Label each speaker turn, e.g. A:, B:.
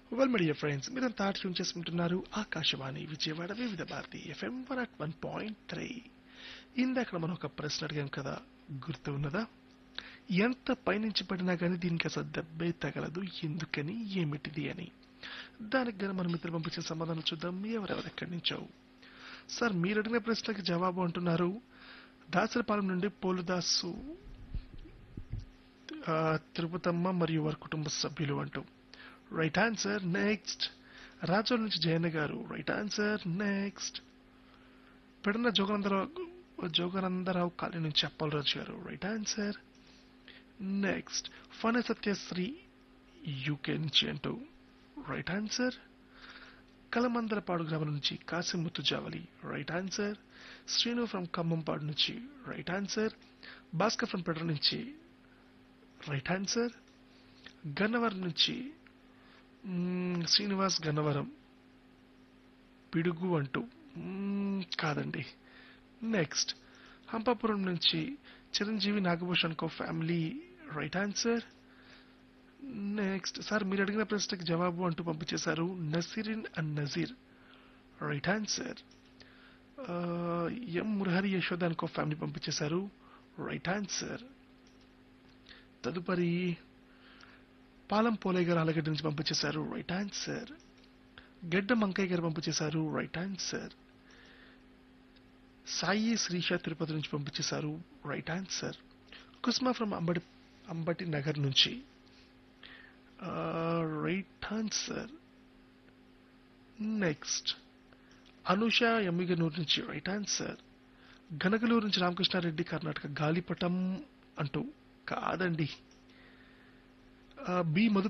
A: well my dear friends మీరంతా tune చేసుకుంటున్నారు Akashvani Vijayawada Vividh Bharati FM one at one point three ఇందాక మనం ఒక ప్రశ్న అడిగాం కదా గుర్తు ఉన్నదా ఎంత పైనుంచి పడినా కానీ దీనికి అసలు దెబ్బే తగలదు ఎందుకని ఏమిటిది అని దానికి గాను మన మిత్రులు పంపించిన సమాధానం చూద్దాం ఎవరెవరు ఎక్కడి నుంచో సార్ మీరు అడిగిన ప్రశ్నకి జవాబు అంటున్నారు దాసరపాలెం నుండి పోలుదాసు ఆ, తిరుపతమ్మ మరియు వారి కుటుంబ సభ్యులు అంటూ రైట్ ఆన్సర్ నెక్స్ట్ రాజోల్ నుంచి Jayanna garu right answer next Pedana Joganandarao Joganandarao colony నుంచి Appalaraju garu right answer next Phana Satyasri UK నుంచి అంటూ రైట్ ఆన్సర్ కలమందరపాడు గ్రామం నుంచి Kasimuthu Javali right answer Srinu from Khammampadu నుంచి right answer Bhaskar from Pedara నుంచి రైట్ ఆన్సర్ గన్నవరం నుంచి మ్మ్, శ్రీనివాస్ గన్నవరం పిడుగు అంటూ మ్మ్, కాదండి నెక్స్ట్ హంపాపురం నుంచి చిరంజీవి నాగభూషణ్ కో family right answer next sir మీరు అడిగిన ప్రశ్నకి జవాబు అంటూ పంపించేశారు Nasreen and Nazeer right answer M Murahari Yashoda అనుకో ఫ్యామిలీ పంపించేశారు రైట్ ఆన్సర్ తదుపరి పాలం పోలే గారు ఆలగడ్డ నుంచి పంపించేశారు రైట్ ఆన్సర్ గడ్డ మంకయ్య గారు పంపించేశారు రైట్ ఆన్సర్ సాయి శ్రీష తిరుపతి నుంచి పంపించేశారు right answer Kusma from Ambati Ambati Nagar నుంచి right answer next Anusha Emmiganur నుంచి రైట్ ఆన్సర్ గనగలూరు నుంచి రామకృష్ణారెడ్డి కర్ణాటక గాలిపటం అంటూ కాదండి ఆ, బి మధు